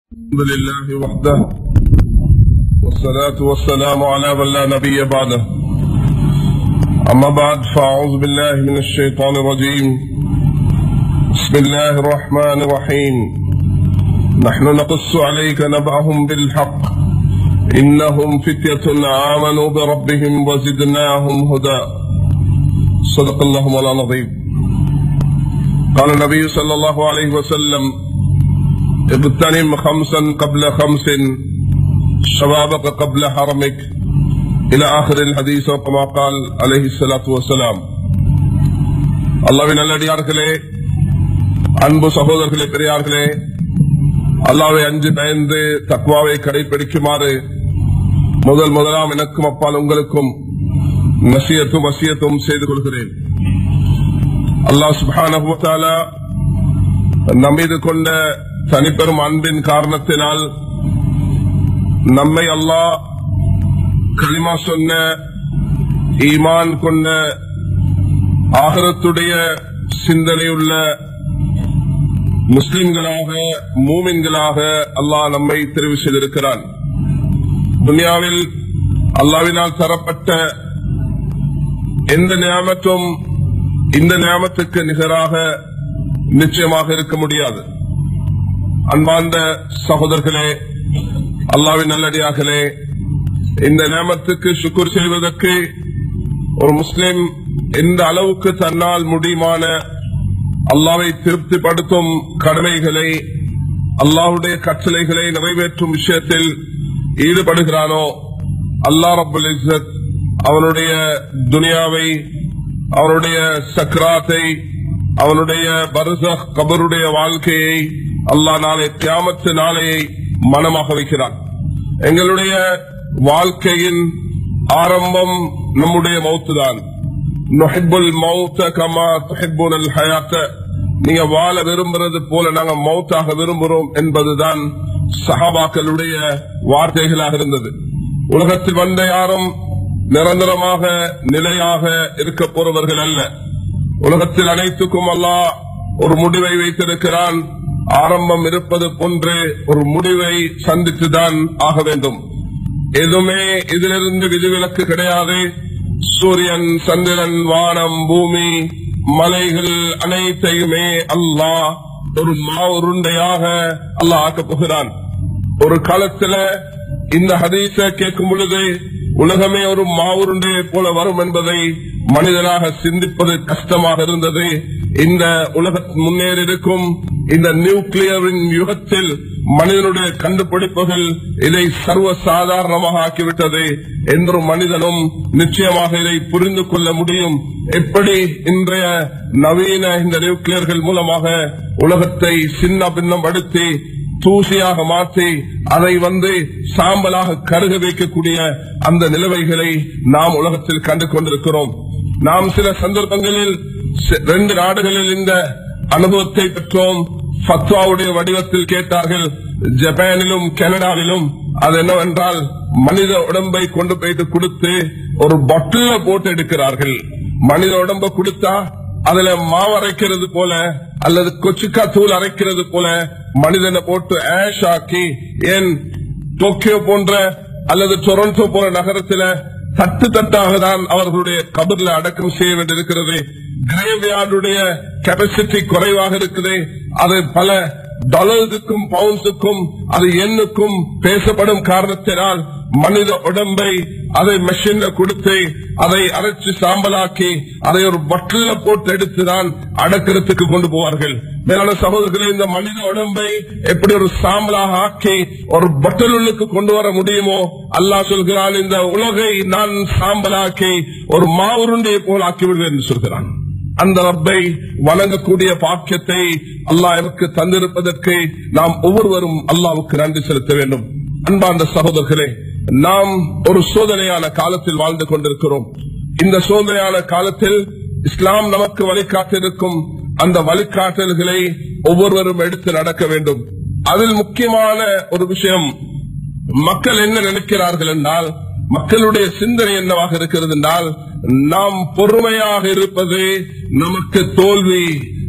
الحمد لله وحده والصلاة والسلام على من لا نبي بعده أما بعد فأعوذ بالله من الشيطان الرجيم بسم الله الرحمن الرحيم نحن نقص عليك نبأهم بالحق إنهم فتية آمنوا بربهم وزدناهم هدى صدق الله مولانا العظيم قال النبي صلى الله عليه وسلم اغتنم خمسا قبل خمس شبابك قبل حرمك الى اخر الحديث كما قال عليه الصلاه والسلام அல்லாவின் நல்லடியார்களே அன்பு சகோதரர்களே பெரியார்களே அல்லாவை அஞ்சு பயந்து தக்குவாவை கடைபிடிக்குமாறு முதல் முதலாம் எனக்கும் அப்பால் உங்களுக்கும் நசியத்தும் வசியத்தும் செய்து கொள்கிறேன் அல்லாஹ் சுபான நம்மீது கொண்ட தனிப்பெரும் அன்பின் காரணத்தினால் நம்மை அல்லாஹ் களிமா சொன்ன ஈமான் கொண்ட ஆகரத்துடைய சிந்தனையுள்ள முஸ்லிம்களாக மூமின்களாக அல்லாஹ் நம்மை தெரிவு செய்திருக்கிறான் துனியாவில் அல்லாவினால் தரப்பட்ட எந்த நியமத்தும் இந்த நியமத்துக்கு நிகராக நிச்சயமாக இருக்க முடியாது அன்பார்ந்த சகோதரர்களே அல்லாவின் நல்லடியார்களே இந்த நியமத்துக்கு சுக்குர் செய்வதற்கு ஒரு முஸ்லிம் எந்த அளவுக்கு தன்னால் முடியுமான அல்லாவை திருப்திப்படுத்தும் கடமைகளை அல்லாவுடைய கட்டளைகளை நிறைவேற்றும் விஷயத்தில் ஈடுபடுகிறானோ அல்லா ரபுல் இஸ்ஸத் அவனுடைய துனியாவை அவனுடைய சக்ராத்தை அவனுடைய பருச கபருடைய வாழ்க்கையை அல்லா நாளை கியாமத்து நாளையை மனமாக வைக்கிறான் எங்களுடைய வாழ்க்கையின் ஆரம்பம் நம்முடைய மௌத்து தான் நீங்க வாழ விரும்புறது போல நாங்க மௌத்தாக விரும்புகிறோம் என்பதுதான் சஹாபாக்களுடைய வார்த்தைகளாக இருந்தது உலகத்தில் வந்த யாரும் நிரந்தரமாக நிலையாக இருக்க போறவர்கள் அல்ல உலகத்தில் அனைத்துக்கும் அல்லா ஒரு முடிவை வைத்திருக்கிறான் ஆரம்பம் இருப்பது போன்று ஒரு முடிவை சந்தித்துதான் ஆக வேண்டும் எதுவுமே இதிலிருந்து விதிவிலக்கு கிடையாது சூரியன் சந்திரன் வானம் பூமி மலைகள் அனைத்தையுமே அல்லாஹ் ஒரு மாவுருண்டையாக அல்லாஹ் ஆக்கப் போகிறான் ஒரு காலத்துல இந்த ஹதீச கேட்கும் பொழுது உலகமே ஒரு மாவுருண்டையை போல வரும் என்பதை மனிதனாக சிந்திப்பது கஷ்டமாக இருந்தது இந்த உலக முன்னேறி இருக்கும் இந்த நியூக்ளியரின் யுகத்தில் மனிதனுடைய கண்டுபிடிப்புகள் இதை சர்வ சாதாரணமாக ஆக்கிவிட்டது என்ற மனிதனும் நிச்சயமாக இதை புரிந்து கொள்ள முடியும் எப்படி இன்றைய நவீன இந்த நியூக்ளியர்கள் மூலமாக உலகத்தை சின்ன பின்னம் படுத்தி தூசியாக மாற்றி அதை வந்து சாம்பலாக கருக வைக்கக்கூடிய அந்த நிலைமைகளை நாம் உலகத்தில் கண்டு கொண்டிருக்கிறோம் நாம் சில சந்தர்ப்பங்களில் ரெண்டு நாடுகளில் இந்த அனுபவத்தை பெற்றோம் ஃபத்வாவுடைய வடிவத்தில் கேட்டார்கள் ஜப்பானிலும் கனடாவிலும் அது என்னவென்றால் மனித உடம்பை கொண்டு போயிட்டு கொடுத்து ஒரு பொட்டில போட்டு எடுக்கிறார்கள் மனித உடம்பை கொடுத்தா அதுல மாவு அரைக்கிறது போல அல்லது கொச்சுக்கா தூள் அரைக்கிறது போல மனிதனை போட்டு ஆஷ் ஆக்கி ஏன் டோக்கியோ போன்ற அல்லது டொரண்டோ போன்ற நகரத்தில் தட்டு தட்டாக தான் அவர்களுடைய கபர்ல அடக்கம் செய்ய வேண்டியிருக்கிறது கிரேவியார்டுடைய கெப்பாசிட்டி குறைவாக இருக்குது அது பல டாலர்ஸுக்கும் பவுண்ட்ஸுக்கும் அது எண்ணுக்கும் பேசப்படும் காரணத்தினால் மனித உடம்பை அதை மெஷின்ல கொடுத்து அதை அரைச்சு சாம்பலாக்கி அதை ஒரு பட்டில போட்டு எடுத்துதான் அடக்கிறதுக்கு கொண்டு போவார்கள் மேலான சகோதரர்களே இந்த மனித உடம்பை எப்படி ஒரு சாம்பலாக ஆக்கி ஒரு பட்டலுக்கு கொண்டு வர முடியுமோ அல்லாஹ் சொல்கிறான் இந்த உலகை நான் சாம்பலாக்கி ஒரு மாவுருண்டையை போல் ஆக்கி விடுவேன் என்று சொல்கிறான் அந்த ரப்பை வணங்கக்கூடிய பாக்கியத்தை அல்லாஹ் எனக்கு தந்திருப்பதற்கு நாம் ஒவ்வொருவரும் அல்லாவுக்கு நன்றி செலுத்த வேண்டும் அன்பார்ந்த சகோதரர்களே நாம் ஒரு சோதனையான காலத்தில் வாழ்ந்து கொண்டிருக்கிறோம் இந்த சோதனையான காலத்தில் இஸ்லாம் நமக்கு வழிகாட்டிருக்கும் அந்த வழிகாட்டல்களை ஒவ்வொருவரும் எடுத்து நடக்க வேண்டும் அதில் முக்கியமான ஒரு விஷயம் மக்கள் என்ன நினைக்கிறார்கள் என்றால் மக்களுடைய சிந்தனை என்னவாக இருக்கிறது என்றால் நாம் பொறுமையாக இருப்பது நமக்கு தோல்வி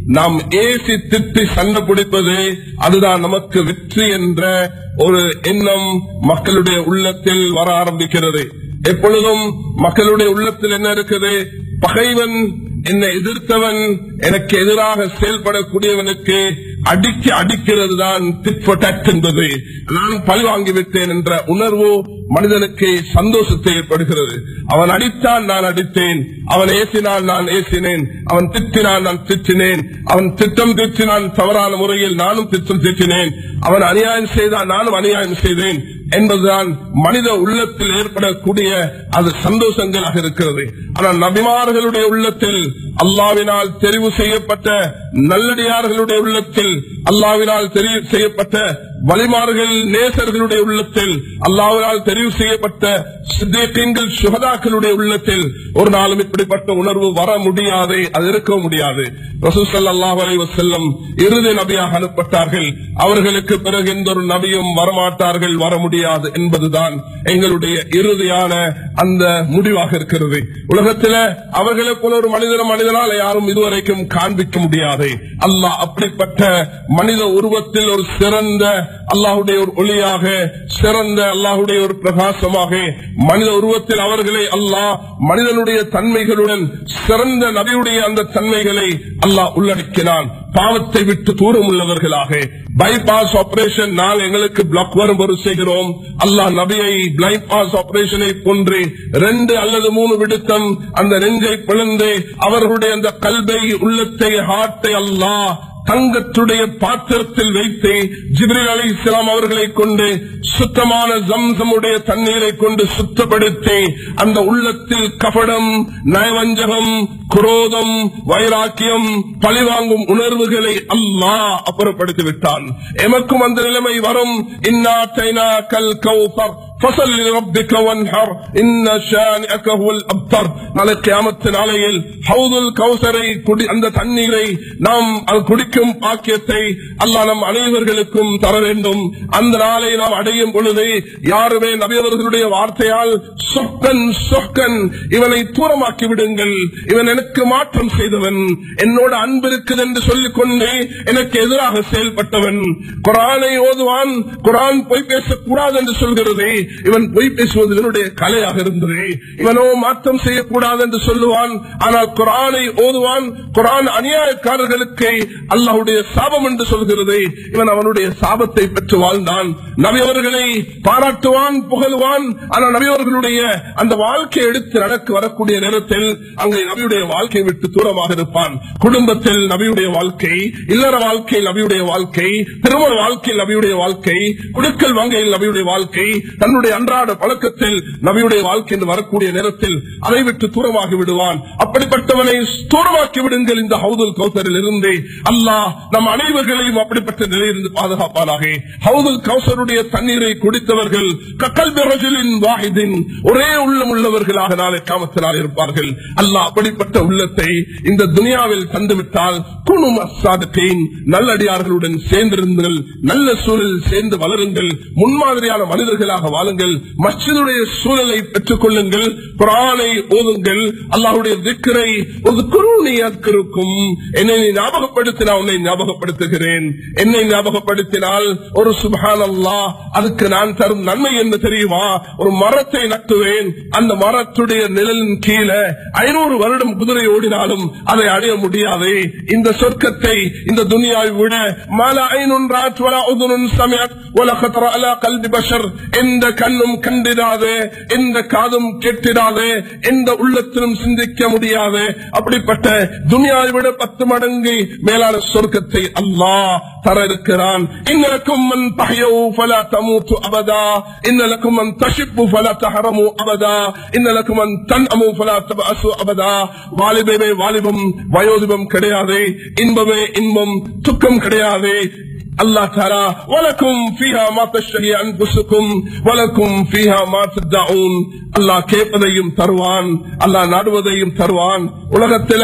நாம் ஏசி திட்டி சண்டை பிடிப்பது அதுதான் நமக்கு வெற்றி என்ற ஒரு எண்ணம் மக்களுடைய உள்ளத்தில் வர ஆரம்பிக்கிறது எப்பொழுதும் மக்களுடைய உள்ளத்தில் என்ன இருக்குது பகைவன் என்னை எதிர்த்தவன் எனக்கு எதிராக செயல்படக்கூடியவனுக்கு அடிக்க அடிக்கிறது தான் என்பது நான் பழி வாங்கிவிட்டேன் என்ற உணர்வு மனிதனுக்கு சந்தோஷத்தை ஏற்படுகிறது அவன் அடித்தான் நான் அடித்தேன் அவன் ஏசினால் நான் ஏசினேன் அவன் திட்டினால் நான் திட்டினேன் அவன் திட்டம் திட்டினான் தவறான முறையில் நானும் திட்டம் திட்டினேன் அவன் அநியாயம் செய்தால் நானும் அநியாயம் செய்தேன் என்பதுதான் மனித உள்ளத்தில் ஏற்படக்கூடிய அது சந்தோஷங்களாக இருக்கிறது ஆனால் நபிமார்களுடைய உள்ளத்தில் அல்லாவினால் தெரிவு செய்யப்பட்ட நல்லடியார்களுடைய உள்ளத்தில் அல்லாவினால் தெரிவு செய்யப்பட்ட வழிமார்கள் நேசர்களுடைய உள்ளத்தில் அல்லாவினால் தெரிவு செய்யப்பட்ட சித்தேக்கங்கள் சுகதாக்களுடைய உள்ளத்தில் ஒரு நாளும் இப்படிப்பட்ட உணர்வு வர முடியாது அது இருக்க முடியாது ரசூசல்லாஹ் செல்லம் இறுதி நபியாக அனுப்பப்பட்டார்கள் அவர்களுக்கு பிறகு எந்த ஒரு நபியும் வரமாட்டார்கள் வர முடியாது என்பதுதான் எங்களுடைய இறுதியான அந்த முடிவாக இருக்கிறது உலகத்தில் அவர்களை போல ஒரு மனிதன மனிதனால் யாரும் இதுவரைக்கும் காண்பிக்க முடியாது அல்லாஹ் அப்படிப்பட்ட மனித உருவத்தில் ஒரு சிறந்த அல்லாஹுடைய ஒரு ஒளியாக சிறந்த அல்லாஹுடைய ஒரு பிரகாசமாக மனித உருவத்தில் அவர்களை அல்லாஹ் மனிதனுடைய தன்மைகளுடன் சிறந்த நபியுடைய அந்த தன்மைகளை அல்லாஹ் உள்ளடக்கினான் பாவத்தை விட்டு தூரம் உள்ளவர்களாக பைபாஸ் ஆபரேஷன் நாள் எங்களுக்கு பிளாக் வரும் ஒரு செய்கிறோம் அல்லாஹ் நபியை பைபாஸ் ஆபரேஷனை போன்று ரெண்டு அல்லது மூணு விடுத்தம் அந்த நெஞ்சை பிளந்து அவர்களுடைய அந்த கல்வை உள்ளத்தை ஹார்ட்டை அல்லாஹ் தங்கத்துடைய பாத்திரத்தில் வைத்து ஜிப்ரில் அலி இஸ்லாம் அவர்களை கொண்டு சுத்தமான ஜம்சமுடைய தண்ணீரை கொண்டு சுத்தப்படுத்தி அந்த உள்ளத்தில் கபடம் நயவஞ்சகம் குரோதம் வைராக்கியம் பழிவாங்கும் உணர்வுகளை அல்லாஹ் அப்புறப்படுத்தி விட்டான் எமக்கும் அந்த நிலைமை வரும் இன்னா தைனா கல் கௌசர் فصل لربك وانحر ان شانئك هو الابتر நாளை கியாமத்து நாளையில் ஹவுதுல் கௌசரை குடி அந்த தண்ணீரை நாம் அது குடிக்கும் பாக்கியத்தை அல்லாஹ் நம் அனைவர்களுக்கும் தர வேண்டும் அந்த நாளை நாம் அடையும் பொழுது யாருமே நபியவர்களுடைய வார்த்தையால் சொக்கன் சொக்கன் இவனை தூரமாக்கி விடுங்கள் இவன் எனக்கு மாற்றம் செய்தவன் என்னோட அன்பு இருக்குது என்று சொல்லிக் கொண்டு எனக்கு எதிராக செயல்பட்டவன் குரானை ஓதுவான் குரான் பொய் பேசக்கூடாது என்று சொல்கிறது இவன் பொய் பேசுவது இவனுடைய கலையாக இருந்தது இவனோ மாற்றம் செய்யக்கூடாது என்று சொல்லுவான் ஆனால் குரானை ஓதுவான் குரான் அநியாயக்காரர்களுக்கு அல்லாஹுடைய சாபம் என்று சொல்கிறது இவன் அவனுடைய சாபத்தை பெற்று வாழ்ந்தான் நபியவர்களை பாராட்டுவான் புகழுவான் ஆனால் நபியவர்களுடைய அந்த வாழ்க்கையை எடுத்து நடக்க வரக்கூடிய நேரத்தில் அங்கே நபியுடைய வாழ்க்கையை விட்டு தூரமாக இருப்பான் குடும்பத்தில் நபியுடைய வாழ்க்கை இல்லற வாழ்க்கையில் நபியுடைய வாழ்க்கை திருமண வாழ்க்கையில் நபியுடைய வாழ்க்கை குடுக்கல் வங்கையில் நபியுடைய வாழ்க்கை தன்னுடைய அன்றாட பழக்கத்தில் நபியுடைய வாழ்க்கை என்று வரக்கூடிய நேரத்தில் அதை விட்டு தூரமாகி விடுவான் அப்படிப்பட்டவனை தூரமாக்கி விடுங்கள் இந்த ஹவுதுல் கௌசரில் இருந்து அல்லாஹ் நம் அனைவர்களையும் அப்படிப்பட்ட நிலையிலிருந்து பாதுகாப்பானாக ஹவுதுல் கௌசருடைய தண்ணீரை குடித்தவர்கள் கக்கல் பிரஜலின் வாஹிதின் ஒரே உள்ளம் உள்ளவர்களாக நாளை காமத்தினால் இருப்பார்கள் அல்லாஹ் அப்படிப்பட்ட உள்ளத்தை இந்த துனியாவில் தந்துவிட்டால் குணும் அசாதத்தையும் நல்லடியார்களுடன் சேர்ந்திருங்கள் நல்ல சூழலில் சேர்ந்து வளருங்கள் முன்மாதிரியான மனிதர்களாக வாழுங்கள் மஸ்ஜிதுடைய சூழலை பெற்றுக் கொள்ளுங்கள் குரானை ஓதுங்கள் அல்லாஹுடைய திக்கரை ஒரு குருணியாக்கிருக்கும் என்னை நீ ஞாபகப்படுத்தினா உன்னை ஞாபகப்படுத்துகிறேன் என்னை ஞாபகப்படுத்தினால் ஒரு சுபான் அல்லாஹ் அதுக்கு நான் தரும் நன்மை என்ன தெரியுமா ஒரு மரத்தை நட்டுவேன் அந்த மரத்துடைய நிழலின் கீழே ஐநூறு வருடம் குதிரை ஓடினாலும் அதை அடைய முடியாது இந்த சொர்க்கத்தை இந்த துனியாவை விட மல ஐநுன் ராத் வலா உதுனுன் சமயத் வல خطر على قلب بشر எந்த கண்ணும் கண்டிடாது எந்த காதும் கேட்டிடாது எந்த உள்ளத்திலும் சிந்திக்க முடியாது அப்படிப்பட்ட துனியாவை விட பத்து மடங்கு மேலான சொர்க்கத்தை அல்லாஹ் தர இருக்கிறான் இன்னலக்கும் மன் தஹயோ ஃபலா தமூத்து அபதா இன்னலக்கும் மன் தஷிப்பு ஃபலா தஹரமு அபதா இன்னலக்கும் மன் தன்அமு ஃபலா தபஅசு அபதா வாலிபமே வாலிபம் வயோதிபம் கிடையாது இன்பமே இன்பம் துக்கம் கிடையாது الله تعالى ولكم فيها ما تشتهي انفسكم ولكم فيها ما تدعون அல்லாஹ் கேட்பதையும் தருவான் அல்லாஹ் நாடுவதையும் தருவான் உலகத்தில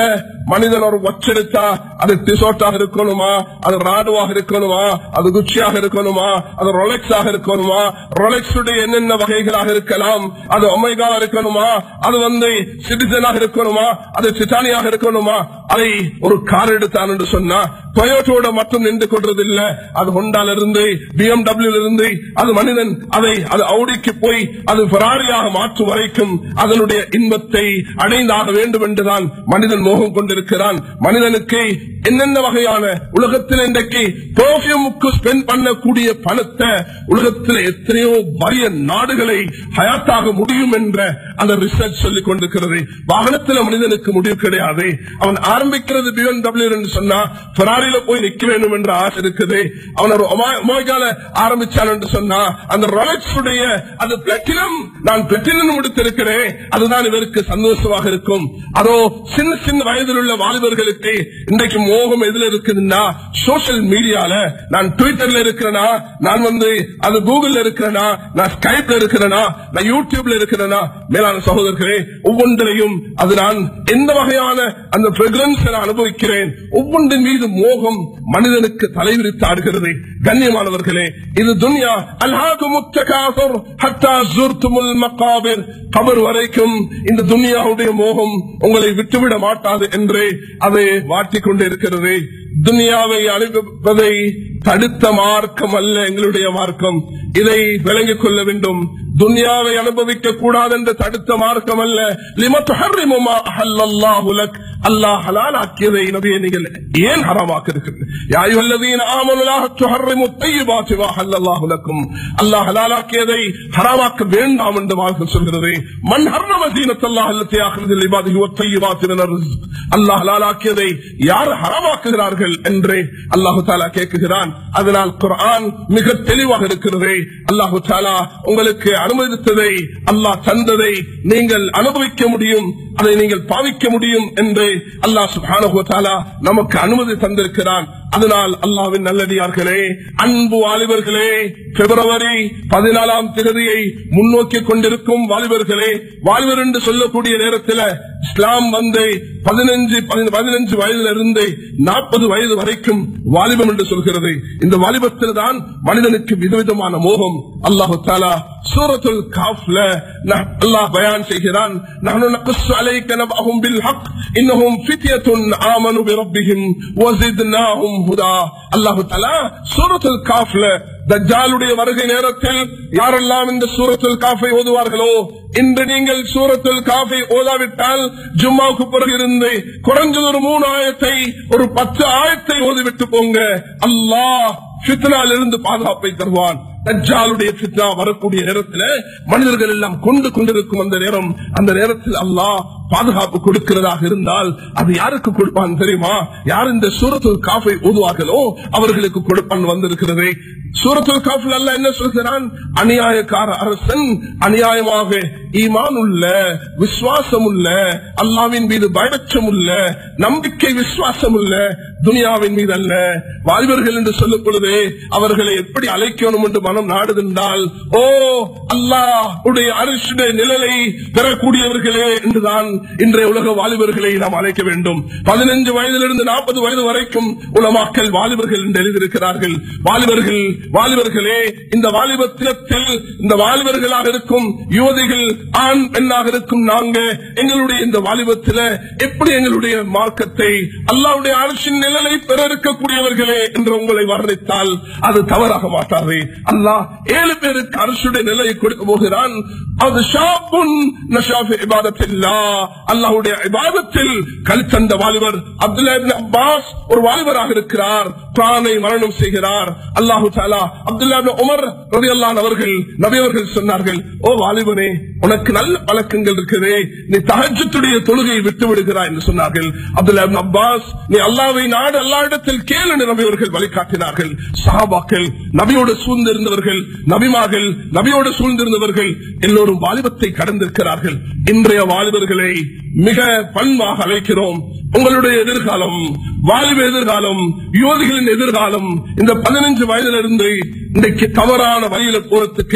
மனிதன் ஒரு வச்செடுத்தா அது டிசோட்டாக இருக்கணுமா அது ராடுவாக இருக்கணுமா அது குச்சியாக இருக்கணுமா அது ரொலெக்ஸாக இருக்கணுமா ரொலெக்ஸ் உடைய என்னென்ன வகைகளாக இருக்கலாம் அது ஒமைகா இருக்கணுமா அது வந்து சிட்டிசனாக இருக்கணுமா அது சிட்டானியாக இருக்கணுமா அதை ஒரு கார் எடுத்தான் என்று சொன்னா டொயோட்டோட மட்டும் நின்று கொள்றதில்ல அது ஹொண்டால இருந்து பிஎம்டபிள்யூ இருந்து அது மனிதன் அதை அது அவுடிக்கு போய் அது ஃபெராரியாக மாற்றும் வரைக்கும் அதனுடைய இன்பத்தை அடைந்தாக வேண்டும் என்றுதான் மனிதன் மோகம் கொண்டிருக்கிறான் மனிதனுக்கு என்னென்ன வகையான உலகத்தில் இன்றைக்கு பெர்ஃபியூமுக்கு ஸ்பெண்ட் பண்ணக்கூடிய பணத்தை உலகத்தில் எத்தனையோ வறிய நாடுகளை ஹயாத்தாக முடியும் என்ற அந்த ரிசர்ச் சொல்லிக் கொண்டிருக்கிறது வாகனத்தில் மனிதனுக்கு முடிவு கிடையாது அவன் ஆரம்பிக்கிறது பிஎம்டபிள்யூ என்று சொன்னா ஃபெராரியில போய் நிக்க வேண்டும் என்ற ஆசை இருக்குது அவன் ஒரு ஒமேகால ஆரம்பிச்சான் என்று சொன்னா அந்த ரொலெக்ஸ் உடைய அந்த பிளாட்டினம் நான் பிளாட்டினம் முடித்திருக்கிறேன் அதுதான் இவருக்கு சந்தோஷமாக இருக்கும் அதோ சின்ன சின்ன வயதில் உள்ள வாலிபர்களுக்கு இன்றைக்கு மோகம் எதுல இருக்குதுன்னா சோசியல் மீடியால நான் ட்விட்டர்ல இருக்கிறேனா நான் வந்து அது கூகுள்ல இருக்கிறேனா நான் ஸ்கைப்ல இருக்கிறேனா நான் யூடியூப்ல இருக்கிறேனா மேலான சகோதரர்களே ஒவ்வொன்றையும் அது நான் எந்த வகையான அந்த பிரெக்ரன்ஸ் நான் அனுபவிக்கிறேன் ஒவ்வொன்றின் மீது மோகம் மனிதனுக்கு தலைவிரித்து ஆடுகிறது கண்ணியமானவர்களே இது துன்யா அல்ஹாகு முத்தகாசர் ஹத்தா ஜுர்துமுல் மகாபிர் கபர் வரைக்கும் இந்த துனியாவுடைய மோகம் உங்களை விட்டுவிட மாட்டாது என்று அதை வாட்டிக் கொண்டிருக்கிறது துனியாவை அனுபவிப்பதை தடுத்த மார்க்கம் அல்ல எங்களுடைய மார்க்கம் இதை விளங்கிக் கொள்ள வேண்டும் துனியாவை அனுபவிக்க கூடாது என்று தடுத்த மார்க்கம் அல்ல லிமத்துஹர்ரிமுமா அஹல்லல்லாஹுலக் அல்லாஹ் ஹலாலாக்கியதை நபியை நீங்கள் ஏன் ஹராமாக்க இருக்கிறது யாயுல்லதீன் ஆமனுலாக துஹர்ரிமு தையிபாத்தி வா ஹல்லல்லாஹுலக்கும் அல்லாஹ் ஹலாலாக்கியதை ஹராமாக்க வேண்டாம் என்று வாழ்க்கை சொல்கிறது மண் ஹர்ரம தீனத்தல்லாஹ் அல்லத்தி ஆகிறது லிபாதிஹி வ தையிபாத்தி மினர் ரிஸ்க் அல்லாஹ் ஹலாலாக்கியதை யார் ஹராமாக்குகிறார்கள் என்று அல்லாஹு தாலா கேட்குகிறான் அதனால் குர்ஆன் மிக தெளிவாக இருக்கிறது அல்லாஹு தாலா உங்களுக்கு அனுமதித்ததை அல்லாஹ் தந்ததை நீங்கள் அனுபவிக்க முடியும் அதை நீங்கள் பாவிக்க முடியும் என்று அல்லாஹ் சுப்ஹானஹு வ தஆலா நமக்கு அனுமதி தந்திருக்கிறான் அதனால் அல்லாஹ்வின் நல்லடியார்களே அன்பு வாலிபர்களே பிப்ரவரி பதினாலாம் தேதியை முன்னோக்கி கொண்டிருக்கும் வாலிபர்களே வாலிபர் என்று சொல்லக்கூடிய நேரத்தில் இஸ்லாம் வந்து பதினஞ்சு பதினஞ்சு வயதுல இருந்து நாற்பது வயது வரைக்கும் வாலிபம் என்று சொல்கிறது இந்த வாலிபத்தில் தான் மனிதனுக்கு விதவிதமான மோகம் அல்லாஹு தாலா சூரத்துல் காஃப்ல அல்லாஹ் பயான் செய்கிறான் நஹ்னு நக்ஸு அலைக நபஹும் பில் ஹக் இன்னஹும் ஃபித்யத்துன் ஆமனு பிரப்பிஹிம் வஸித்னாஹும் ஹுதா அல்லாஹ் தஆலா சூரத்துல் காஃப்ல தஜ்ஜாலுடைய வருகை நேரத்தில் யாரெல்லாம் இந்த சூரத்துல் காஃபை ஓதுவார்களோ இன்று நீங்கள் சூரத்துல் காஃபை ஓதாவிட்டால் ஜும்மாவுக்கு பிறகு இருந்து குறைஞ்சது ஒரு மூணு ஆயத்தை ஒரு பத்து ஆயத்தை ஓதிவிட்டு போங்க அல்லாஹ் ஃபித்னால் இருந்து பாதுகாப்பை தருவான் தஜ்ஜாலுடைய ஃபித்னா வரக்கூடிய நேரத்தில் மனிதர்கள் எல்லாம் கொண்டு கொண்டிருக்கும் அந்த நேரம் அந்த நேரத்தில் அல்லாஹ் பாதுகாப்பு கொடுக்கிறதாக இருந்தால் அது யாருக்கு கொடுப்பான் தெரியுமா யார் இந்த சூரத்துல் காஃபை ஓதுவார்களோ அவர்களுக்கு கொடுப்பான் வந்திருக்கிறது சூரத்துல் காஃபில் அல்ல என்ன சொல்கிறான் அநியாயக்கார அரசன் அநியாயமாக ஈமான் உள்ள விசுவாசம் உள்ள அல்லாவின் மீது பயபட்சம் உள்ள நம்பிக்கை விசுவாசம் உள்ள துனியாவின் மீது அல்ல வாலிபர்கள் என்று சொல்லும் பொழுது அவர்களை எப்படி அழைக்கணும் என்று மனம் நாடுகின்றால் ஓ அல்லாஹ் உடைய அரசுடைய நிழலை பெறக்கூடியவர்களே என்றுதான் இன்றைய உலக வாலிபர்களை நாம் அழைக்க வேண்டும் பதினஞ்சு வயதிலிருந்து நாற்பது வயது வரைக்கும் உலமாக்கல் வாலிபர்கள் என்று எழுதியிருக்கிறார்கள் வாலிபர்கள் வாலிபர்களே இந்த வாலிபத்தில் இந்த வாலிபர்களாக இருக்கும் யுவதிகள் ஆண் பெண்ணாக இருக்கும் நாங்க எங்களுடைய இந்த வாலிபத்தில் எப்படி எங்களுடைய மார்க்கத்தை அல்லாவுடைய அரசின் நிழலை பெற இருக்கக்கூடியவர்களே என்று உங்களை வர்ணித்தால் அது தவறாக மாட்டாது அல்லாஹ் ஏழு பேருக்கு அரசுடைய நிலையை கொடுக்க போகிறான் அது ஷாப்புன் நஷாஃபி இபாதத்தில்லா அல்லாஹ்வுடைய இபாதத்தில் கலித்தந்த வாலிபர் அப்துல்லா இப்னு அப்பாஸ் ஒரு வாலிபராக இருக்கிறார் பிரானை மரணம் செய்கிறார் அல்லாஹு தாலா அப்துல்லா இப்னு உமர் ரலியல்லாஹு அவர்கள் நபி அவர்கள் சொன்னார்கள் ஓ வாலிபனே உனக்கு நல்ல பழக்கங்கள் இருக்குது நீ தஹஜ்ஜுடைய தொழுகையை விட்டு விடுகிறாய் என்று சொன்னார்கள் அப்துல்லா இப்னு அப்பாஸ் நீ அல்லாஹ்வை நாடு அல்லாஹ்விடத்தில் கேளு என்று நபி அவர்கள் வழிகாட்டினார்கள் சஹாபாக்கள் நபியோடு சூழ்ந்திருந்தவர்கள் நபிமார்கள் நபியோடு சூழ்ந்திருந்தவர்கள் எல்லோரும் வாலிபத்தை கடந்திருக்கிறார்கள் இன்றைய வாலிபர்களை மிக பண்பாக அழைக்கிறோம் உங்களுடைய எதிர்காலம் வாலிப எதிர்காலம் யுவதிகளின் எதிர்காலம் இந்த பதினஞ்சு வயதிலிருந்து இன்றைக்கு தவறான வழியில போறதுக்கு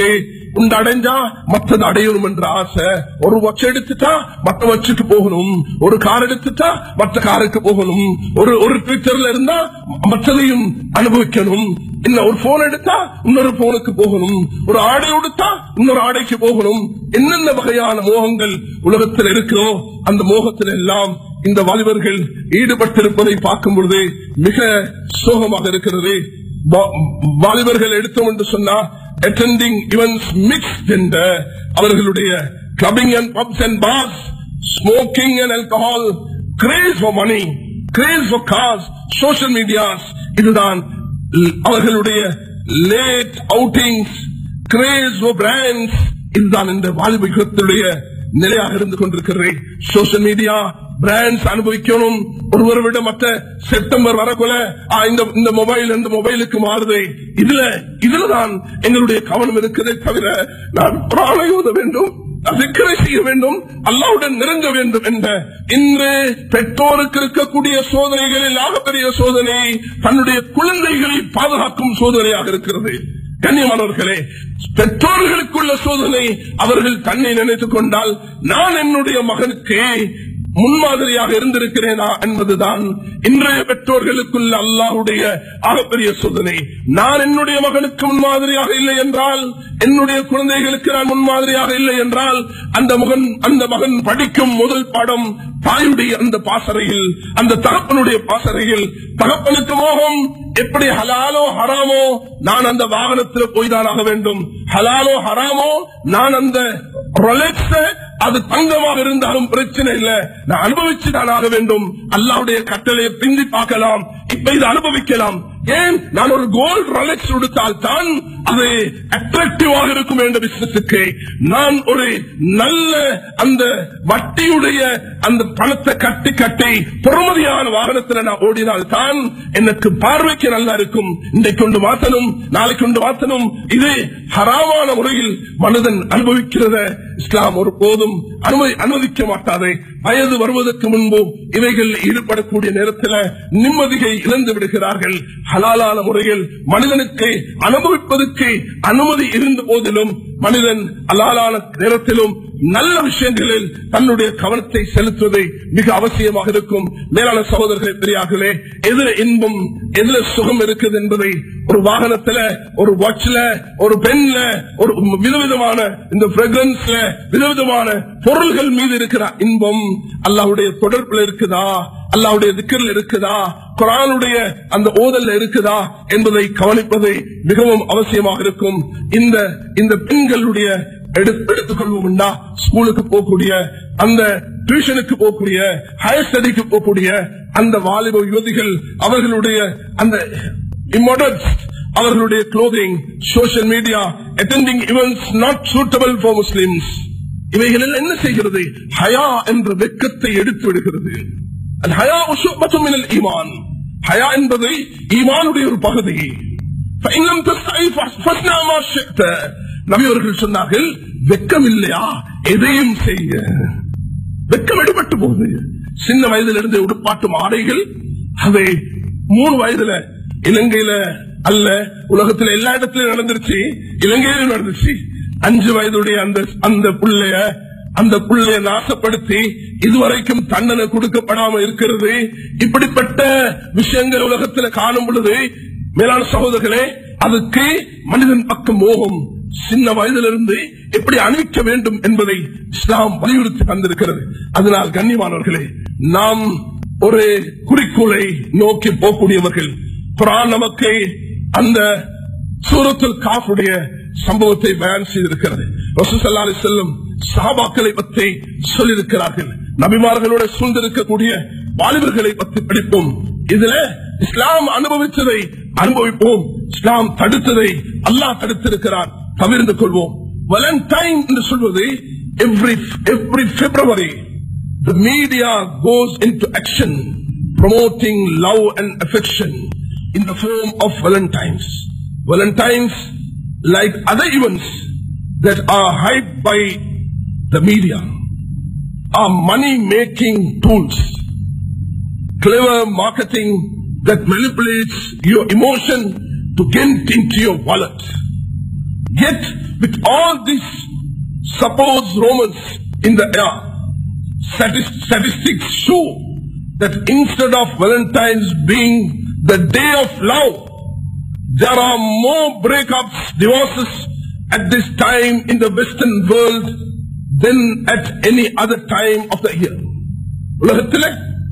உண்டு அடைஞ்சா மத்தது அடையணும் என்ற ஆசை ஒரு வச்சு எடுத்துட்டா மத்த வச்சுக்கு போகணும் ஒரு கார் எடுத்துட்டா மற்ற காருக்கு போகணும் ஒரு ஒரு ட்விட்டர்ல இருந்தா மற்றதையும் அனுபவிக்கணும் இன்னும் ஒரு போன் எடுத்தா இன்னொரு போனுக்கு போகணும் ஒரு ஆடை உடுத்தா இன்னொரு ஆடைக்கு போகணும் என்னென்ன வகையான மோகங்கள் உலகத்தில் இருக்கிறோ அந்த மோகத்தில் எல்லாம் இந்த வாலிபர்கள் ஈடுபட்டிருப்பதை பார்க்கும் பொழுது மிக சோகமாக இருக்கிறது வா- வாலிபர்கள் எடுத்தோம் என்று சொன்னா அட்டெண்டிங் இவன்ஸ் மிக்ஸ் என்ற அவர்களுடைய clubbing and pubs and bars smoking and alcohol craze for money craze for cars social medias இதுதான் ல்- அவர்களுடைய late outings craze for brands இதுதான் இந்த வாலிபத்துடைய நிலையாக இருந்து கொண்டிருக்கிறது சோஷியல் மீடியா பிராண்ட்ஸ் அனுபவிக்கணும் ஒருவரை விட மற்ற செப்டம்பர் வரக்குள்ள ஆ, இந்த இந்த மொபைல் இந்த மொபைலுக்கு மாறுது இதுல இதுலதான் எங்களுடைய கவனம் இருக்கிறதே தவிர நான் பிராணை ஓத வேண்டும் சிக்கரை செய்ய வேண்டும் அல்லாவுடன் நெருங்க வேண்டும் என்ற இன்று பெற்றோருக்கு இருக்கக்கூடிய சோதனைகளில் ஆகப்பெரிய சோதனை தன்னுடைய குழந்தைகளை பாதுகாக்கும் சோதனையாக இருக்கிறது கண்ணியமானவர்களே பெற்றோர்களுக்குள்ள சோதனை அவர்கள் தன்னை நினைத்துக் கொண்டால் நான் என்னுடைய மகனுக்கு முன்மாதிரியாக இருந்திருக்கிறேனா என்பதுதான் இன்றைய பெற்றோர்களுக்குள்ள அல்லாஹுடைய ஆகப்பெரிய சோதனை நான் என்னுடைய மகனுக்கு முன்மாதிரியாக இல்லை என்றால் என்னுடைய குழந்தைகளுக்கு நான் முன்மாதிரியாக இல்லை என்றால் அந்த மகன் அந்த மகன் படிக்கும் முதல் பாடம் தாயுடைய அந்த பாசறையில் அந்த தகப்பனுடைய பாசறையில் தகப்பனுக்கு மோகம் எப்படி ஹலாலோ ஹராமோ நான் அந்த வாகனத்தில் போய்தான் ஆக வேண்டும் ஹலாலோ ஹராமோ நான் அந்த ரொலெக்ஸ அது தங்கமாக இருந்தாலும் பிரச்சனை இல்லை நான் அனுபவிச்சு தான் ஆக வேண்டும் அல்லாவுடைய கட்டளையை பிந்தி பார்க்கலாம் இப்ப இது அனுபவிக்கலாம் ஏன் நான் ஒரு கோல்ட் ரொலெக்ஸ் கொடுத்தால் தான் அது அட்ராக்டிவாக இருக்கும் என்ற பிசினஸுக்கு நான் ஒரு நல்ல அந்த வட்டியுடைய அந்த பணத்தை கட்டி கட்டி பொறுமதியான வாகனத்தில் நான் ஓடினால் தான் எனக்கு பார்வைக்கு நல்லா இருக்கும் இன்றைக்கு கொண்டு மாத்தணும் நாளைக்கு கொண்டு மாத்தணும் இது ஹராமான முறையில் மனிதன் அனுபவிக்கிறத இஸ்லாம் ஒரு போதும் அனுமதி அனுமதிக்க மாட்டாது வயது வருவதற்கு முன்பு இவைகள் ஈடுபடக்கூடிய நேரத்தில் நிம்மதியை இழந்து விடுகிறார்கள் ஹலாலான முறையில் மனிதனுக்கு அனுபவிப்பதற்கு அனுமதி இருந்த போதிலும் மனிதன் ஹலாலான நேரத்திலும் நல்ல விஷயங்களில் தன்னுடைய கவனத்தை செலுத்துவது மிக அவசியமாக இருக்கும் மேலான சகோதரர்களே பெரியார்களே எதிர இன்பம் எதுல சுகம் இருக்குது என்பதை ஒரு வாகனத்துல ஒரு வாட்ச்ல ஒரு பெண்ல ஒரு விதவிதமான இந்த பிரெக்ரன்ஸ்ல விதவிதமான பொருள்கள் மீது இருக்கிற இன்பம் அல்லாவுடைய தொடர்புல இருக்குதா அல்லாவுடைய திக்கரில் இருக்குதா குரானுடைய அந்த ஓதல்ல இருக்குதா என்பதை கவனிப்பது மிகவும் அவசியமாக இருக்கும் இந்த இந்த பெண்களுடைய எடுத்து- எடுத்துக்கொள்வோம்னா ஸ்கூலுக்கு போகக்கூடிய அந்த டியூஷனுக்கு போகக்கூடிய ஹையர் ஸ்டடிக்கு போகக்கூடிய அந்த வாலிப யுவதிகள் அவர்களுடைய அந்த இம்மாடர்ஸ் அவர்களுடைய clothing social media attending events not suitable for Muslims இவைகளில் என்ன செய்கிறது ஹயா என்ற வெக்கத்தை எடுத்து விடுகிறது அல் ஹயா உஷுபத்தும் மினல் ஈமான் ஹயா என்பது ஈமானுடைய ஒரு பகுதி فإن لم تستحي فاصنع ما شئت. நபி அவர்கள் சொன்னார்கள் வெக்கம் இல்லையா எதையும் செய்ய வெக்கம் எடுபட்டு போகுது சின்ன வயதிலிருந்து உடுப்பாட்டும் ஆடைகள் அது மூணு வயதுல இலங்கையில அல்ல உலகத்துல எல்லா இடத்திலும் நடந்துருச்சு இலங்கையிலும் நடந்துச்சு அஞ்சு வயதுடைய அந்த அந்த புள்ளைய அந்த புள்ளைய நாசப்படுத்தி இதுவரைக்கும் தண்டனை கொடுக்கப்படாம இருக்கிறது இப்படிப்பட்ட விஷயங்கள் உலகத்துல காணும் பொழுது மேலான சகோதரர்களே அதுக்கு மனிதன் பக்கம் மோகம் சின்ன வயதிலிருந்து எப்படி அணிவிக்க வேண்டும் என்பதை இஸ்லாம் வலியுறுத்தி தந்திருக்கிறது அதனால் கண்ணியமானவர்களே நாம் ஒரு குறிக்கோளை நோக்கி போகக்கூடியவர்கள் குரான் நமக்கு அந்த சூரத்துல் காஃபுடைய சம்பவத்தை பயன் செய்திருக்கிறது ரசூசல்லாலை செல்லும் சாபாக்களை பற்றி சொல்லியிருக்கிறார்கள் நபிமார்களோட சூழ்ந்திருக்கக்கூடிய வாலிபர்களை பற்றி படிப்போம் இதுல இஸ்லாம் அனுபவித்ததை அனுபவிப்போம் இஸ்லாம் தடுத்ததை அல்லாஹ் தடுத்திருக்கிறார் தவிர்த்து கொள்வோம் வலண்டைன் என்று சொல்வது every every February the media goes into action promoting love and affection in the form of Valentines. Valentines, like other events that are hyped by the media, are money-making tools. Clever marketing that manipulates your emotion to get into your wallet. Yet, with all these supposed Romans in the air, statis- statistics show that instead of Valentine's being the day of love, there are more breakups, divorces at this time in the Western world than at any other time of the year. உலகத்தில்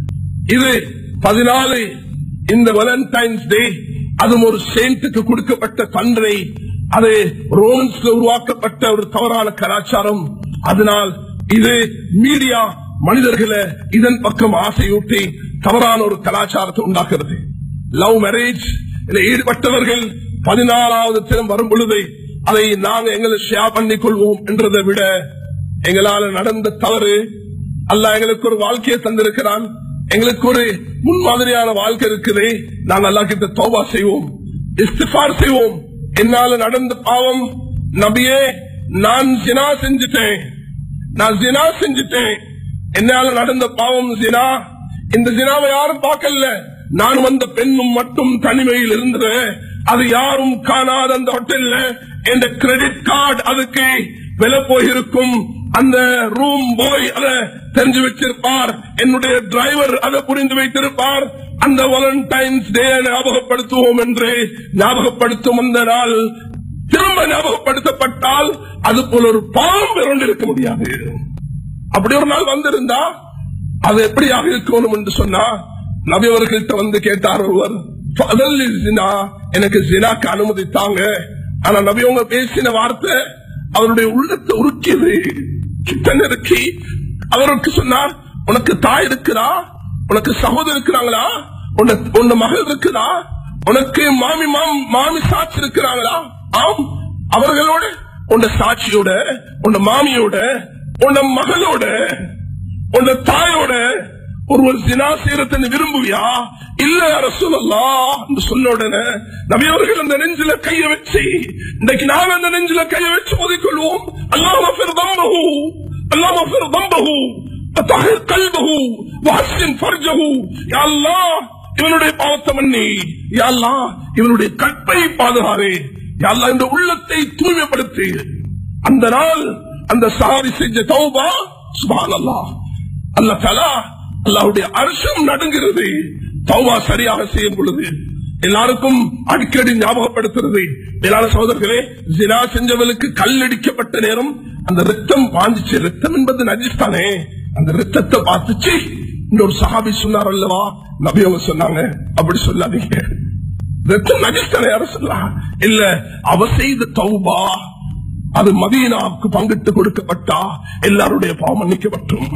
இது பதினாலு இந்த Valentine's டே அதுவும் ஒரு செயின்ட்டுக்கு கொடுக்கப்பட்ட தண்டனை அது ரோமன்ஸ்ல உருவாக்கப்பட்ட ஒரு தவறான கலாச்சாரம் அதனால் இது மீடியா மனிதர்களை இதன் பக்கம் ஆசையூட்டி தவறான ஒரு கலாச்சாரத்தை உண்டாக்குறது லவ் மேரேஜ் ஈடுபட்டவர்கள் பதினாலாவது தினம் வரும் பொழுது அதை நாங்க எங்களை ஷேர் பண்ணிக் கொள்வோம் என்றதை விட எங்களால நடந்த தவறு அல்லாஹ் எங்களுக்கு ஒரு வாழ்க்கையை தந்திருக்கிறான் எங்களுக்கு ஒரு முன்மாதிரியான வாழ்க்கை இருக்குது நாங்க அல்லா கிட்ட தௌபா செய்வோம் இஸ்திஃபார் செய்வோம் என்னால நடந்த பாவம் நபியே நான் ஜினா செஞ்சுட்டேன் நான் ஜினா செஞ்சுட்டேன் என்னால நடந்த பாவம் ஜினா இந்த ஜினாவை யாரும் பார்க்கல நான் வந்த பெண்ணும் மட்டும் தனிமையில் இருந்தது அது யாரும் காணாத அந்த ஹோட்டல்ல என் கிரெடிட் கார்டு அதுக்கு விலை போயிருக்கும் அந்த ரூம் பாய் அதை தெரிஞ்சு வச்சிருப்பார் என்னுடைய டிரைவர் அதை புரிந்து வைத்திருப்பார் அந்த வாலண்டைன்ஸ் டே ஞாபகப்படுத்துவோம் என்று ஞாபகப்படுத்தும் அந்த நாள் திரும்ப ஞாபகப்படுத்தப்பட்டால் அது போல ஒரு பாவம் பிறந்து இருக்க முடியாது அப்படி ஒரு நாள் வந்திருந்தா அது எப்படியாக இருக்கணும் என்று சொன்னா நபி அவர்கள்ட்ட வந்து கேட்டார் ஒருவர் "ஃபதல் ஜினா, எனக்கு ஜினாக்கு அனுமதித்தாங்க ஆனா நபி அவங்க பேசின வார்த்தை அவருடைய உள்ளத்தை உருக்கியது கிட்ட நெருக்கி அவருக்கு சொன்னார் உனக்கு தாய் இருக்கிறா உனக்கு சகோதரர் இருக்கிறாங்களா உன்ன- உன்ன மகள் இருக்குதா உனக்கு மாமி மாம் மாமி சாட்சி இருக்கிறாங்களா ஆம் அவர்களோட உன்ன சாட்சியோட உன்ன மாமியோட உன்ன மகளோட உன்ன தாயோட ஒருவர் சினா செய்யறதுன்னு விரும்புவியா இல்ல அரசுலல்லா என்று சொன்ன உடனே நபியவர்கள் அந்த நெஞ்சில கைய வச்சு இன்றைக்கு நாம் அந்த நெஞ்சில கைய வச்சு மோதிக்கொள்வோம் அல்லாம தம்பகு அல்லாம தம்பகு தஹிர் கல்பகு வாசின் ஃபர்ஜகு யா அல்லாஹ் இவனுடைய பாவத்தை மன்னி யா அல்லாஹ் இவனுடைய கற்பை பாதுகாரே யா அல்லாஹ் இந்த உள்ளத்தை தூய்மைப்படுத்து அந்த நாள் அந்த சாரி செஞ்ச தௌபா சுபான் அல்லாஹ் அல்ல தலா அல்லாஹுடைய அரசம் நடுங்கிறது தௌபா சரியாக செய்யும் பொழுது எல்லாருக்கும் அடிக்கடி ஞாபகப்படுத்துறது மேலான சகோதரர்களே ஜினா செஞ்சவனுக்கு கல்லடிக்கப்பட்ட நேரம் அந்த ரத்தம் பாஞ்சிச்சு ரத்தம் என்பது நஜிஸ்தானே அந்த ரத்தத்தை பார்த்துச்சு இன்னொரு சஹாபி சொன்னார் அல்லவா நபி அவங்க சொன்னாங்க அப்படி சொல்லாதீங்க ரத்தம் நஜிஸ்தானே யாரும் சொல்லலாம் இல்ல அவ செய்த தௌபா அது மதீனாவுக்கு பங்கிட்டு கொடுக்கப்பட்டா எல்லாருடைய பாவம் மன்னிக்கப்பட்டும்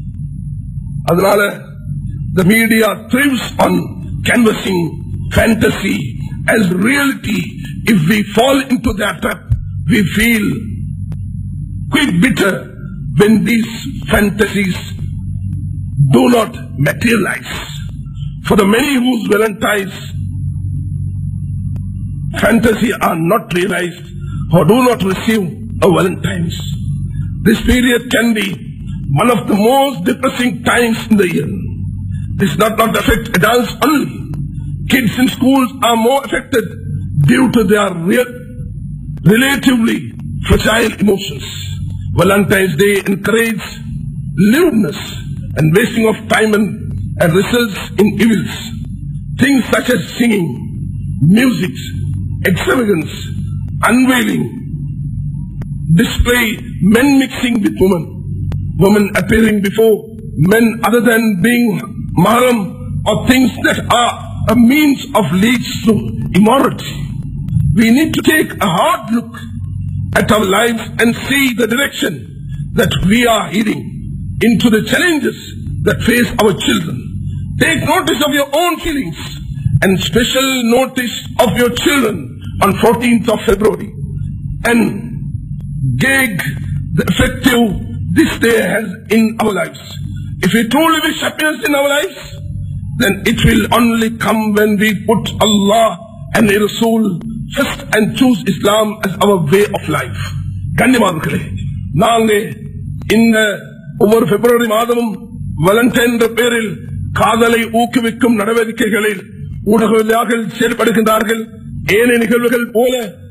அதனால the media thrives on canvassing fantasy as reality. If we fall into that trap, we feel quite bitter when these fantasies do not materialize. For the many whose valentines fantasy are not realized or do not receive a valentines. This period can be one of the most depressing times in the year. This does not affect adults only. Kids in schools are more affected due to their real, relatively fragile emotions. Valentine's Day encourages lewdness and wasting of time and, and results in evils. Things such as singing, music, extravagance, unveiling, display men mixing with women, women appearing before men other than being mahram or things that are a means of leads to immorality. We need to take a hard look at our lives and see the direction that we are heading into the challenges that face our children. Take notice of your own feelings and special notice of your children on 14th of February and gauge the effective this day has in our lives. If we truly wish happiness in our lives, then it will only come when we put Allah and the Rasul first and choose Islam as our way of life. கண்ணியமானவர்களே நாங்க இந்த ஒவ்வொரு பிப்ரவரி மாதமும் வலண்டைன் என்ற பெயரில் காதலை ஊக்குவிக்கும் நடவடிக்கைகளில் ஊடகவியலாளர்கள் செயல்படுகின்றார்கள் ஏனைய நிகழ்வுகள் போல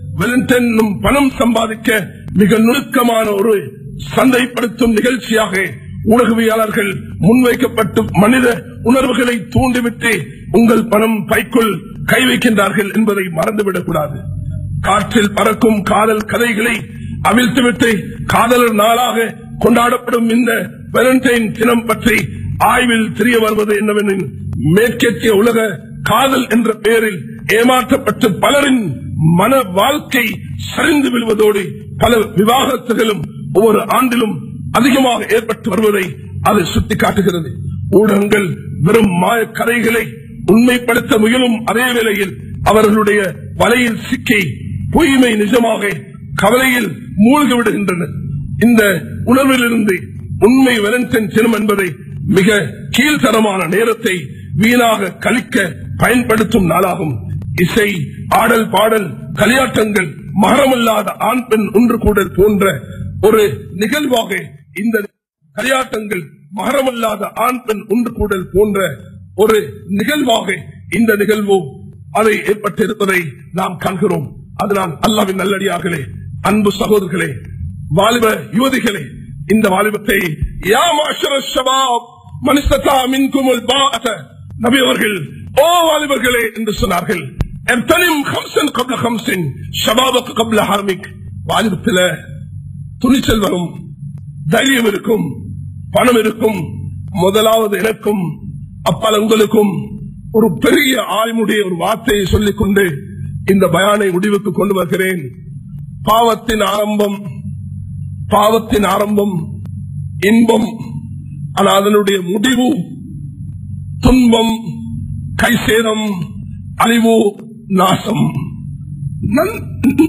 வெலண்டன் பணம் சம்பாதிக்க மிக நுணுக்கமான ஒரு சந்தைப்படுத்தும் நிகழ்ச்சியாக ஊடகவியாளர்கள் முன்வைக்கப்பட்டு மனித உணர்வுகளை தூண்டிவிட்டு உங்கள் பணம் பைக்குள் கை வைக்கின்றார்கள் என்பதை மறந்துவிடக் கூடாது காற்றில் பறக்கும் காதல் கதைகளை அவிழ்த்துவிட்டு காதலர் நாளாக கொண்டாடப்படும் இந்த வேலண்டைன் தினம் பற்றி ஆய்வில் தெரிய வருவது என்னவெனில் மேற்கத்திய உலக காதல் என்ற பெயரில் ஏமாற்றப்பட்டு பலரின் மன வாழ்க்கை சரிந்து விழுவதோடு பல விவாகத்துகளும் ஒவ்வொரு ஆண்டிலும் அதிகமாக ஏற்பட்டு வருவதை அது சுட்டிக்காட்டுகிறது ஊடகங்கள் வெறும் மாய கதைகளை உண்மைப்படுத்த முயலும் அதே வேளையில் அவர்களுடைய வலையில் சிக்கி பொய்மை நிஜமாக கவலையில் மூழ்கி விடுகின்றனர் இந்த உணர்விலிருந்து உண்மை வெலன்டன் தினம் என்பதை மிக கீழ்த்தரமான நேரத்தை வீணாக கழிக்க பயன்படுத்தும் நாளாகும் இசை ஆடல் பாடல் கலியாட்டங்கள் மகரமல்லாத ஆண் பெண் ஒன்று கூடல் போன்ற ஒரு நிகழ்வாக இந்த கலியாட்டங்கள் மகரமல்லாத ஆண் பெண் ஒன்று கூடல் போன்ற ஒரு நிகழ்வாக இந்த நிகழ்வு அதை ஏற்பட்டிருப்பதை நாம் காண்கிறோம் அதனால் அல்லாவின் நல்லடியார்களே அன்பு சகோதரர்களே வாலிப யுவதிகளே இந்த வாலிபத்தை யா மாஷர ஷபாப் மனிதத்தா மின்குமுல் பாஅத நபி அவர்கள் ஓ வாலிபர்களே என்று சொன்னார்கள் எத்தனிம் ஹம்சன் கப்ல ஹம்சின் ஷபாபக்கு கப்ல ஹார்மிக் வாலிபத்தில துணிச்சல் வரும் தைரியம் இருக்கும் பணம் இருக்கும் முதலாவது எனக்கும் அப்பால் உங்களுக்கும் ஒரு பெரிய ஆய்முடைய ஒரு வார்த்தையை சொல்லிக் கொண்டு இந்த பயானை முடிவுக்கு கொண்டு வருகிறேன் பாவத்தின் ஆரம்பம் பாவத்தின் ஆரம்பம் இன்பம் ஆனால் அதனுடைய முடிவு துன்பம் கைசேதம் அழிவு நாசம் நன்-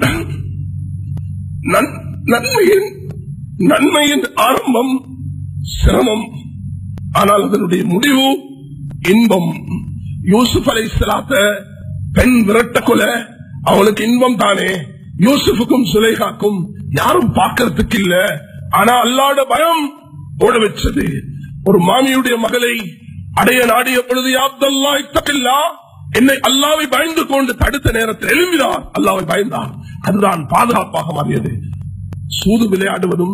நன்- நன்மையின் நன்மையின் ஆரம்பம் சிரமம் ஆனால் அதனுடைய முடிவு இன்பம் யூசுப் அலை பெண் விரட்ட கொல அவளுக்கு இன்பம் தானே யூசுஃபுக்கும் சுலேகாக்கும் யாரும் பார்க்கறதுக்கு இல்ல ஆனா அல்லாட பயம் ஓட வச்சது ஒரு மாமியுடைய மகளை அடைய நாடிய பொழுது அப்தல்லா இத்தகில்லா என்னை அல்லாவை பயந்து கொண்டு தடுத்த நேரத்தில் எழும்பினார் அல்லாவை பயந்தார் அதுதான் பாதுகாப்பாக மாறியது சூது விளையாடுவதும்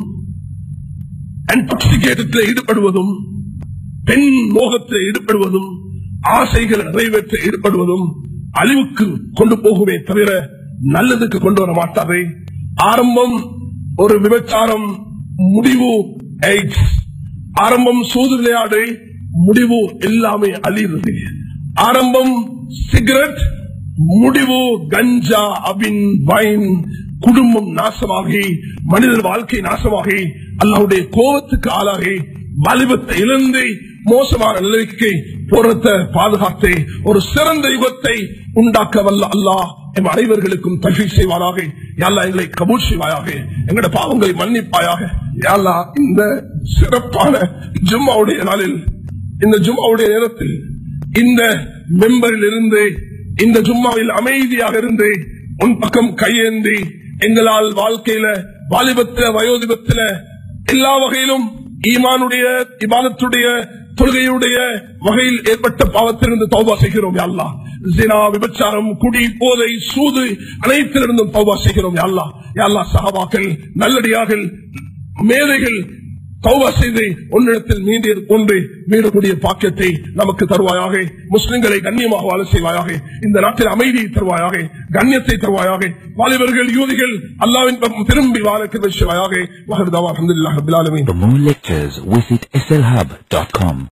இன்டாக்சிகேட்டத்தில் ஈடுபடுவதும் பெண் மோகத்தில் ஈடுபடுவதும் ஆசைகளை நிறைவேற்ற ஈடுபடுவதும் அழிவுக்கு கொண்டு போகுமே தவிர நல்லதுக்கு கொண்டு வர மாட்டாரே ஆரம்பம் ஒரு விபச்சாரம் முடிவு எய்ட்ஸ் ஆரம்பம் சூது விளையாடு முடிவு எல்லாமே அழிகிறது ஆரம்பம் சிகரெட் முடிவு கஞ்சா அபின் வைன் குடும்பம் நாசமாகி மனிதர் வாழ்க்கை நாசமாகி அல்லாவுடைய கோபத்துக்கு ஆளாகி வாலிபத்தை இழந்து மோசமான நிலைக்கு போறத பாதுகாத்து ஒரு சிறந்த யுகத்தை உண்டாக்க வல்ல அல்லாஹ் எம் அனைவர்களுக்கும் தகை செய்வாராக யாழ்லா எங்களை கபூர் செய்வாயாக எங்களோட பாவங்களை மன்னிப்பாயாக யாழ்லா இந்த சிறப்பான ஜும்மாவுடைய நாளில் இந்த ஜும்மாவுடைய நேரத்தில் இந்த மெம்பரில் இருந்து இந்த ஜும்மாவில் அமைதியாக இருந்து உன் பக்கம் கையேந்தி எங்களால் வாழ்க்கையில வாலிபத்தில வயோதிபத்தில எல்லா வகையிலும் ஈமானுடைய இபாதத்துடைய தொழுகையுடைய வகையில் ஏற்பட்ட பாவத்திலிருந்து தௌபா செய்கிறோம் யாழ்லா ஜினா விபச்சாரம் குடி போதை சூது அனைத்திலிருந்தும் தௌபா செய்கிறோம் யாழ்லா யாழ்லா சஹாபாக்கள் நல்லடியார்கள் மேதைகள் தௌபா செய்து உன்னிடத்தில் மீண்டு ஒன்று மீறக்கூடிய பாக்கியத்தை நமக்கு தருவாயாக முஸ்லிம்களை கண்ணியமாக வாழ செய்வாயாக இந்த நாட்டில் அமைதியை தருவாயாக கண்ணியத்தை தருவாயாக வாலிபர்கள் யூதிகள் அல்லாவின் பக்கம் திரும்பி வாழ கிருபை செய்வாயாக வஹர்தாவா அல்ஹம்துலில்லாஹி ரப்பில் ஆலமீன் For more lectures, visit slhub.com.